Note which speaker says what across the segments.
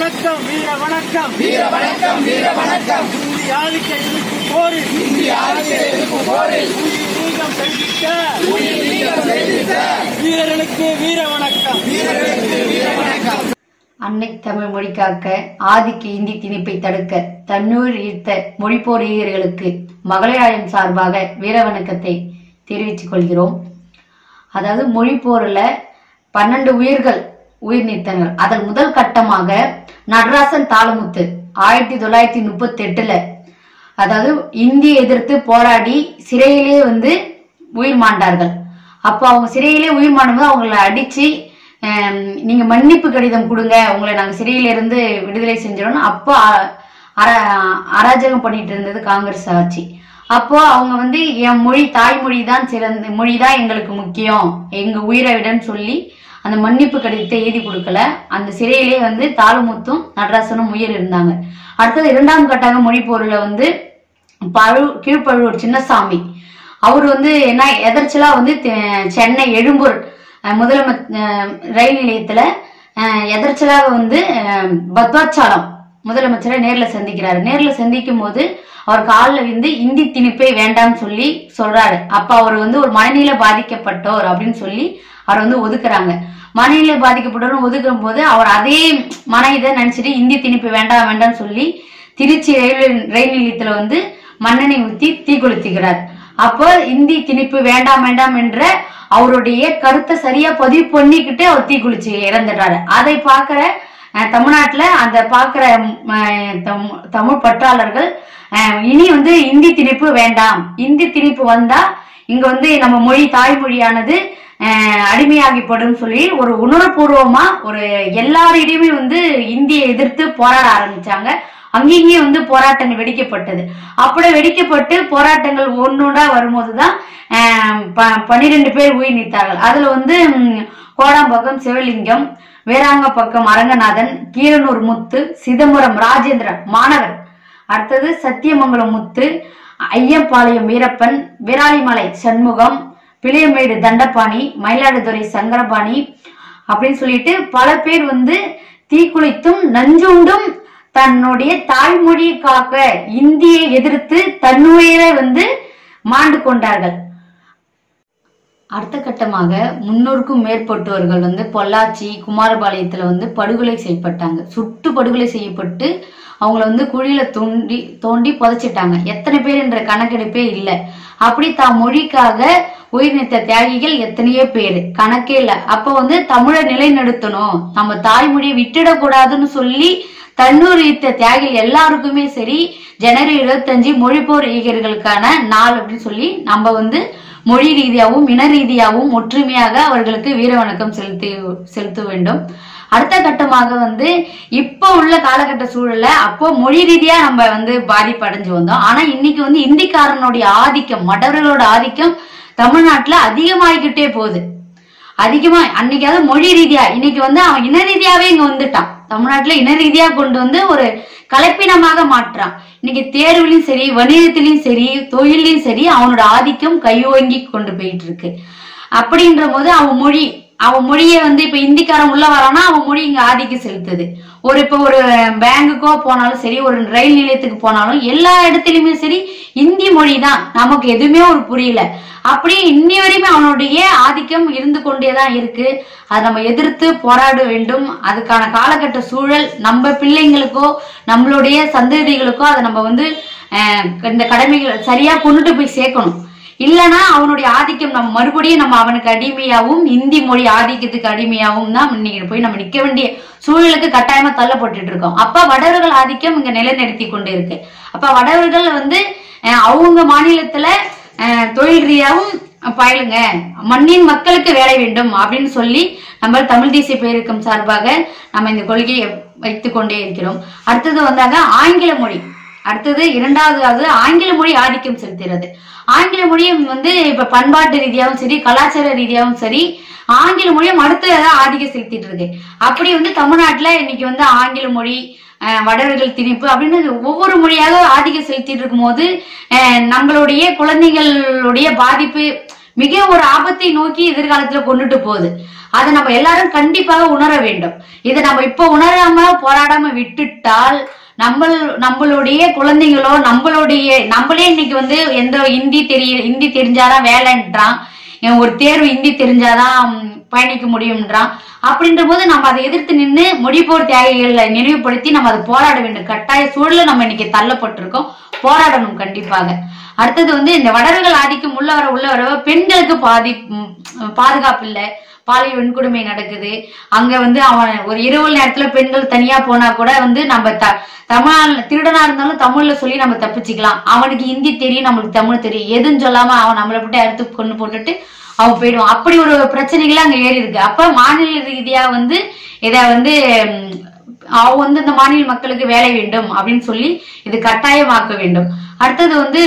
Speaker 1: வணக்கம் வீர வணக்கம்
Speaker 2: வீர வணக்கம் வீர வணக்கம்
Speaker 1: இந்திய ஆதிக்க எதிர்ப்பு போரில்
Speaker 2: இந்திய ஆட்சியை எதிர்க்கும் போரில்
Speaker 1: உயிர் நீக்கம் செய்திட்ட
Speaker 2: உயிர் நீக்கம் செய்திட்ட
Speaker 1: வீரர்களுக்கு வீர வணக்கம்
Speaker 2: வீரர்களுக்கு வீர வணக்கம்
Speaker 3: அன்னை தமிழ் மொழி காக்க ஆதிக்க இந்தி திணிப்பை தடுக்க தன்னூர் ஈர்த்த மொழிப்போர் ஈகர்களுக்கு மகளிராயம் சார்பாக வீர வணக்கத்தை தெரிவித்துக் கொள்கிறோம் அதாவது மொழிப்போரில் பன்னெண்டு உயிர்கள் உயிர் நீத்தங்கள் அதன் முதல் கட்டமாக நடராசன் தாளமுத்து ஆயிரத்தி தொள்ளாயிரத்தி முப்பத்தி எட்டுல அதாவது இந்திய எதிர்த்து போராடி சிறையிலே வந்து உயிர் மாண்டார்கள் அப்போ அவங்க சிறையிலே உயிர் மாண்டும்போது அவங்கள அடிச்சு ஆம், நீங்க மன்னிப்பு கடிதம் கொடுங்க உங்களை நாங்க சிறையில இருந்து விடுதலை செஞ்சிடணும் அப்போ அ- அர- அராஜகம் பண்ணிட்டு இருந்தது காங்கிரஸ் ஆட்சி அப்போ அவங்க வந்து என் மொழி தாய்மொழி தான் சிறந்த மொழி தான் எங்களுக்கு முக்கியம் எங்க உயிரை விடன்னு சொல்லி அந்த மன்னிப்பு கடிதத்தை எழுதி கொடுக்கல அந்த சிறையிலே வந்து தாளுமுத்தும் நடராசனும் உயிர் இருந்தாங்க அடுத்தது இரண்டாம் கட்டாக மொழி போரில் வந்து பழு கீழ்ப்பழுவூர் சின்னசாமி அவர் வந்து என்ன எதர்ச்சலா வந்து தெ- சென்னை எழும்பூர் அஹ், முதலமை அஹ், ரயில் நிலையத்துல அஹ், எதர்ச்சலாக வந்து அஹ், பத்வாச்சாலம் முதலமைச்சரை நேர்ல சந்திக்கிறாரு நேர்ல சந்திக்கும் போது அவர் காலில் வந்து இந்தி திணிப்பே வேண்டாம்னு சொல்லி சொல்றாரு அப்ப அவர் வந்து ஒரு மனநிலை பாதிக்கப்பட்டோர் அப்படின்னு சொல்லி அவர் வந்து ஒதுக்குறாங்க மனநிலை பாதிக்கப்பட்டவர் ஒதுக்கும் போது அவர் அதே மன இதை நினைச்சிட்டு இந்தி திணிப்பு வேண்டாம் வேண்டாம்னு சொல்லி திருச்சி ரயில் ரயில் நிலையத்துல வந்து மண்ணெண்ணெய் ஊத்தி தீ கொளுத்துகிறார் அப்போ இந்தி திணிப்பு வேண்டாம் வேண்டாம் என்ற அவருடைய கருத்தை சரியா பதிவு பண்ணிக்கிட்டு அவர் தீ குளிச்சு இறந்துடுறாரு அதை பார்க்கிற அஹ், தமிழ்நாட்டுல அந்த பார்க்கிற அஹ், தம்- தமிழ் பற்றாளர்கள் அஹ், இனி வந்து இந்தி திணிப்பு வேண்டாம் இந்தி திணிப்பு வந்தா இங்க வந்து நம்ம மொழி தாய்மொழியானது அஹ், அடிமையாகிப்படும் சொல்லி ஒரு உணர்வுபூர்வமா ஒரு எல்லாரிடையுமே வந்து இந்தியை எதிர்த்து போராட ஆரம்பிச்சாங்க அங்கேயும் வந்து போராட்டங்கள் வெடிக்கப்பட்டது அப்படி வெடிக்கப்பட்டு போராட்டங்கள் ஒன்னொன்றா வரும்போதுதான் ஆஹ், ப- பன்னிரெண்டு பேர் உயிர் நீத்தார்கள் அதுல வந்து ம், கோடாம்பக்கம் சிவலிங்கம் வேறாங்கப்பக்கம் அரங்கநாதன் கீரனூர் முத்து சிதம்பரம் ராஜேந்திரன் மாணவர் அடுத்தது சத்தியமங்கலம் முத்து ஐயம்பாளையம் வீரப்பன் விராலிமலை சண்முகம் பிளியமேடு தண்டபாணி மயிலாடுதுறை சங்கரபாணி அப்படின்னு சொல்லிட்டு பல பேர் வந்து தீக்குளித்தும் நஞ்சுண்டும் தன்னுடைய தாய்மொழியை காக்க இந்தியை எதிர்த்து தன்னுயிரை வந்து மாண்டு கொண்டார்கள் அடுத்த கட்டமாக முன்னூறுக்கும் மேற்பட்டவர்கள் வந்து பொள்ளாச்சி குமாரபாளையத்துல வந்து படுகொலை செய்யப்பட்டாங்க சுட்டு படுகொலை செய்யப்பட்டு அவங்கள வந்து குழியில தோண்டி தோண்டி புதைச்சிட்டாங்க எத்தனை பேர் என்ற கணக்கெடுப்பே இல்லை அப்படி தான் மொழிக்காக உயிர் நீத்த தியாகிகள் எத்தனையோ பேர் கணக்கே இல்லை அப்ப வந்து தமிழை நிலைநிறுத்தணும் நம்ம தாய்மொழியை விட்டுடக்கூடாதுன்னு சொல்லி தன்னூர் ஈர்த்த தியாகிகள் எல்லாருக்குமே சரி ஜனவரி இருபத்தஞ்சு மொழிப்போர் ஈகர்களுக்கான நாள் அப்படின்னு சொல்லி நம்ம வந்து மொழி ரீதியாகவும் இன ரீதியாகவும் ஒற்றுமையாக அவர்களுக்கு வீர வணக்கம் செலுத்தி செலுத்த வேண்டும் அடுத்த கட்டமாக வந்து இப்போ உள்ள காலகட்ட சூழல்ல அப்போ மொழி ரீதியா நம்ம வந்து பாதிப்பு அடைஞ்சு வந்தோம் ஆனா இன்னைக்கு வந்து இந்திக்காரனுடைய ஆதிக்கம் மற்றவர்களோட ஆதிக்கம் தமிழ்நாட்டுல அதிகமாகிக்கிட்டே போகுது அதிகமா அன்னைக்காவது மொழி ரீதியா இன்னைக்கு வந்து அவன் இன ரீதியாவே இங்க வந்துட்டான் தமிழ்நாட்டுல இன ரீதியா கொண்டு வந்து ஒரு கலப்பினமாக மாற்றான் இன்னைக்கு தேர்வுலயும் சரி வணிகத்திலயும் சரி தொழிலையும் சரி அவனோட ஆதிக்கம் கையோங்கி கொண்டு போயிட்டு இருக்கு அப்படின்ற போது அவன் மொழி அவன் மொழியை வந்து இப்ப இந்திக்காரன் உள்ள வரானா அவன் மொழி இங்க ஆதிக்கம் செலுத்துது ஒரு இப்ப ஒரு பேங்குக்கோ போனாலும் சரி ஒரு ரயில் நிலையத்துக்கு போனாலும் எல்லா இடத்துலயுமே சரி இந்தி மொழி தான் நமக்கு எதுவுமே ஒரு புரியல அப்படியே இன்னி வரையுமே அவனுடைய ஆதிக்கம் இருந்து கொண்டேதான் இருக்கு அதை நம்ம எதிர்த்து போராட வேண்டும் அதுக்கான காலகட்ட சூழல் நம்ம பிள்ளைங்களுக்கோ நம்மளுடைய சந்ததிகளுக்கோ அதை நம்ம வந்து அஹ், இந்த கடமைகள் சரியா கொண்டுட்டு போய் சேர்க்கணும் இல்லனா அவனுடைய ஆதிக்கம் நம்ம மறுபடியும் நம்ம அவனுக்கு அடிமையாவும் இந்தி மொழி ஆதிக்கத்துக்கு அடிமையாவும் தான் இன்னைக்கு போய் நம்ம நிக்க வேண்டிய சூழலுக்கு கட்டாயமா தள்ளப்பட்டுட்டு இருக்கோம் அப்ப வடவர்கள் ஆதிக்கம் இங்க நிலைநிறுத்தி கொண்டு இருக்கு அப்ப வடவர்கள் வந்து அஹ், அவங்க மாநிலத்துல அஹ், தொழில் ரீதியாகவும் பயிலுங்க மண்ணின் மக்களுக்கு வேலை வேண்டும் அப்படின்னு சொல்லி நம்ம தமிழ் தேசிய பேரியக்கம் சார்பாக நம்ம இந்த கொள்கையை வைத்துக் கொண்டே இருக்கிறோம் அடுத்தது வந்தாங்க ஆங்கில மொழி அடுத்தது இரண்டாவது ஆங்கில மொழி ஆதிக்கம் செலுத்துகிறது ஆங்கில மொழியும் வந்து இப்ப பண்பாட்டு ரீதியாகவும் சரி கலாச்சார ரீதியாகவும் சரி ஆங்கில மொழியும் அடுத்து ஆதிக்கம் செலுத்திட்டு இருக்கு அப்படி வந்து தமிழ்நாட்டுல இன்னைக்கு வந்து ஆங்கில மொழி அஹ், வடவர்கள் திணிப்பு அப்படின்னு ஒவ்வொரு மொழியாக ஆதிக்கம் செலுத்திட்டு இருக்கும்போது அஹ், நம்மளுடைய குழந்தைகளுடைய பாதிப்பு மிக ஒரு ஆபத்தை நோக்கி எதிர்காலத்துல கொண்டுட்டு போகுது அதை நம்ம எல்லாரும் கண்டிப்பாக உணர வேண்டும் இதை நம்ம இப்ப உணராம போராடாம விட்டுட்டால் நம்ம நம்மளுடைய குழந்தைங்களோ நம்மளுடைய நம்மளே இன்னைக்கு வந்து எந்த ஹிந்தி தெரிய ஹிந்தி தெரிஞ்சாதான் வேலைன்றான் இவன் ஒரு தேர்வு ஹிந்தி தெரிஞ்சாதான் ம், பயணிக்க முடியும்ன்றான் அப்படின்ற போது நம்ம அதை எதிர்த்து நின்று மொழிபோர் தியாகிகளை நினைவுபடுத்தி நம்ம அதை போராட வேண்டும் கட்டாய சூழல நம்ம இன்னைக்கு தள்ளப்பட்டிருக்கோம் போராடணும் கண்டிப்பாக அடுத்தது வந்து இந்த வடர்கள் ஆதிக்கம் உள்ள வர உள்ள வர பெண்களுக்கு பாதி ம், பாதுகாப்பு இல்லை பாலியல் வன்கொடுமை நடக்குது அங்க வந்து அவன் ஒரு இரவு நேரத்துல பெண்கள் தனியா போனா கூட வந்து நம்ம த தமிழ் திருடனா இருந்தாலும் தமிழ்ல சொல்லி நம்ம தப்பிச்சுக்கலாம் அவனுக்கு ஹிந்தி தெரியும் நம்மளுக்கு தமிழ் தெரியும் எதுன்னு சொல்லாம அவன் நம்மளை போட்டு அறுத்து கொண்டு போட்டுட்டு அவன் போயிடுவான் அப்படி ஒரு பிரச்சனைகள் அங்க ஏறி இருக்கு அப்ப மாநில ரீதியா வந்து இத வந்து ம், அவன் வந்து இந்த மாநில மக்களுக்கு வேலை வேண்டும் அப்படின்னு சொல்லி இது கட்டாயமாக்க வேண்டும் அடுத்தது வந்து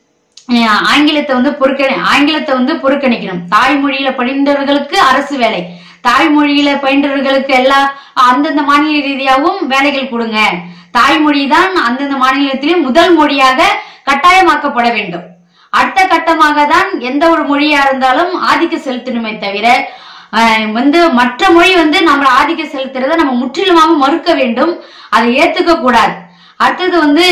Speaker 3: அஹ் ஆங்கிலத்தை வந்து பொறுக்க ஆங்கிலத்தை வந்து புறக்கணிக்கணும் தாய்மொழியில பயின்றவர்களுக்கு அரசு வேலை தாய்மொழியில பயின்றவர்களுக்கு எல்லா அந்தந்த மாநில ரீதியாகவும் வேலைகள் கொடுங்க தாய்மொழி தான் அந்தந்த மாநிலத்திலும் முதல் மொழியாக கட்டாயமாக்கப்பட வேண்டும் அடுத்த கட்டமாக தான் எந்த ஒரு மொழியா இருந்தாலும் ஆதிக்க செலுத்தணுமே தவிர அஹ், வந்து மற்ற மொழி வந்து நம்ம ஆதிக்க செலுத்துறதை நம்ம முற்றிலுமாக மறுக்க வேண்டும் அதை ஏத்துக்க கூடாது அடுத்தது வந்து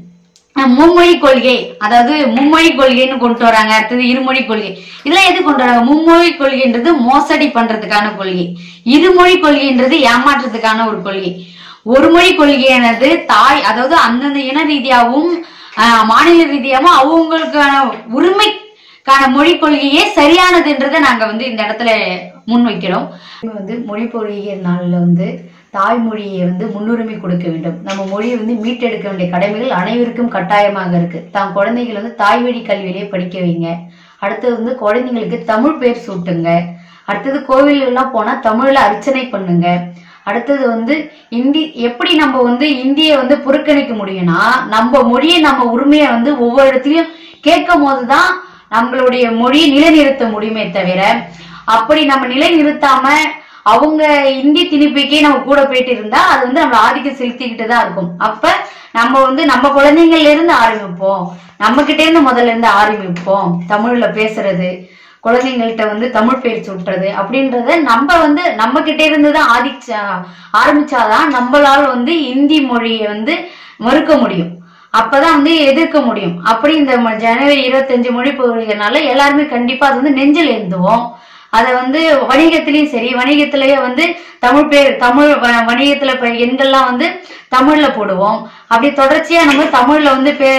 Speaker 3: ம், மும்மொழி கொள்கை அதாவது மும்மொழி கொள்கைன்னு கொண்டு வராங்க அடுத்தது இருமொழி கொள்கை இதெல்லாம் எது கொண்டு வராங்க மும்மொழி கொள்கைன்றது மோசடி பண்றதுக்கான கொள்கை இருமொழி கொள்கைன்றது ஏமாற்றுறதுக்கான ஒரு கொள்கை ஒரு மொழி கொள்கையானது தாய் அதாவது அந்தந்த இன ரீதியாகவும் ஆஹ், மாநில ரீதியாகவும் அவங்களுக்கான உரிமைக்கான மொழி கொள்கையே சரியானதுன்றதை நாங்க வந்து இந்த இடத்துல முன்வைக்கிறோம் வந்து மொழி பொறியியல் நாளில் வந்து தாய்மொழியை வந்து முன்னுரிமை கொடுக்க வேண்டும் நம்ம மொழியை வந்து மீட்டெடுக்க வேண்டிய கடமைகள் அனைவருக்கும் கட்டாயமாக இருக்கு தான் குழந்தைகள் வந்து தாய்வழி கல்வியிலே படிக்க வைங்க அடுத்தது வந்து குழந்தைங்களுக்கு தமிழ் பேர் சூட்டுங்க அடுத்தது கோவில் எல்லாம் போனா தமிழ்ல அர்ச்சனை பண்ணுங்க அடுத்தது வந்து இந்தி எப்படி நம்ம வந்து இந்தியை வந்து புறக்கணிக்க முடியும்னா நம்ம மொழியை நம்ம உரிமையை வந்து ஒவ்வொரு இடத்துலயும் கேட்கும் போதுதான் நம்மளுடைய மொழியை நிலைநிறுத்த முடியுமே தவிர அப்படி நம்ம நிலைநிறுத்தாம அவங்க இந்தி திணிப்புக்கே நம்ம கூட போயிட்டு இருந்தா அது வந்து நம்ம ஆதிக்கம் செலுத்திக்கிட்டு தான் இருக்கும் அப்ப நம்ம வந்து நம்ம குழந்தைங்கள்ல இருந்து ஆரம்பிப்போம் நம்ம கிட்ட இருந்து முதல்ல இருந்து ஆரம்பிப்போம் தமிழ்ல பேசுறது குழந்தைங்கள்ட்ட வந்து தமிழ் பேர் சுட்டுறது அப்படின்றத நம்ம வந்து நம்ம கிட்ட இருந்து தான் ஆதிச்சா ஆரம்பிச்சாதான் நம்மளால வந்து இந்தி மொழியை வந்து மறுக்க முடியும் அப்பதான் வந்து எதிர்க்க முடியும் அப்படி இந்த ம- ஜனவரி இருபத்தஞ்சு மொழி போகிறதுனால எல்லாருமே கண்டிப்பா அது வந்து நெஞ்சில் எழுந்துவோம் அதை வந்து வணிகத்திலயும் சரி வணிகத்திலேயே வந்து தமிழ் பேர் தமிழ் வ- வணிகத்துல இப்ப எண்கள்லாம் வந்து தமிழ்ல போடுவோம் அப்படி தொடர்ச்சியா நம்ம தமிழ்ல வந்து பே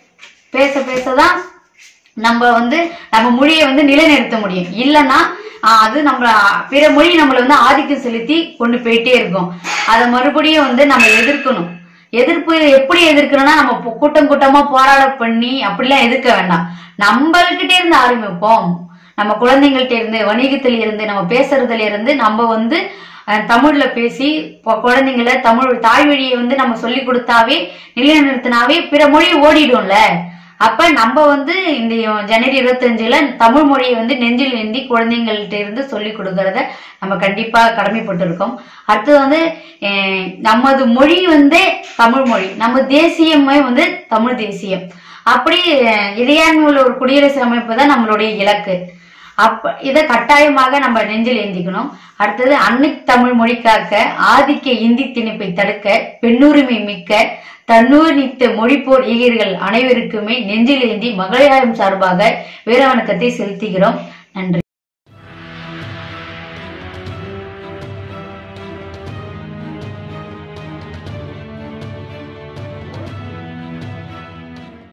Speaker 3: பேச பேசதான் நம்ம வந்து நம்ம மொழியை வந்து நிலைநிறுத்த முடியும் இல்லைன்னா ஆஹ், அது நம்ம பிற மொழி நம்மளை வந்து ஆதிக்கம் செலுத்தி கொண்டு போயிட்டே இருக்கும் அதை மறுபடியும் வந்து நம்ம எதிர்க்கணும் எதிர்ப்பு எப்படி எதிர்க்கணும்னா நம்ம பொ- கூட்டம் கூட்டமா போராட பண்ணி அப்படிலாம் எதிர்க்க வேண்டாம் நம்மள்கிட்ட இருந்து ஆரம்பிப்போம் நம்ம குழந்தைங்கள்ட்ட இருந்து வணிகத்துல இருந்து நம்ம பேசுறதுல இருந்து நம்ம வந்து அஹ், தமிழ்ல பேசி பொ- குழந்தைங்கள தமிழ் தாய்மொழியை வந்து நம்ம சொல்லி கொடுத்தாவே நிலைநிறுத்தினாவே பிற மொழி ஓடிடும்ல அப்ப நம்ம வந்து இந்த ஜனவரி இருபத்தஞ்சுல தமிழ் மொழியை வந்து நெஞ்சில் ஏந்தி குழந்தைங்கள்ட்ட இருந்து சொல்லி கொடுக்கறத நம்ம கண்டிப்பா கடமைப்பட்டிருக்கோம் அடுத்தது வந்து அஹ், நமது மொழி வந்து தமிழ் மொழி நம்ம தேசியமே வந்து தமிழ் தேசியம் அப்படி அஹ், இறையாண்மை உள்ள ஒரு குடியரசு அமைப்பு தான் நம்மளுடைய இலக்கு அப்ப இதை கட்டாயமாக நம்ம நெஞ்சில் ஏந்திக்கணும் அடுத்தது அன்னை தமிழ் மொழி காக்க ஆதிக்க இந்தி திணிப்பை தடுக்க பெண்ணுரிமை மிக்க தன்னூர் நித்த மொழிப்போர் ஈகர்கள் அனைவருக்குமே நெஞ்சில் ஏந்தி மகளிராயம் சார்பாக வீரவணக்கத்தை செலுத்துகிறோம் நன்றி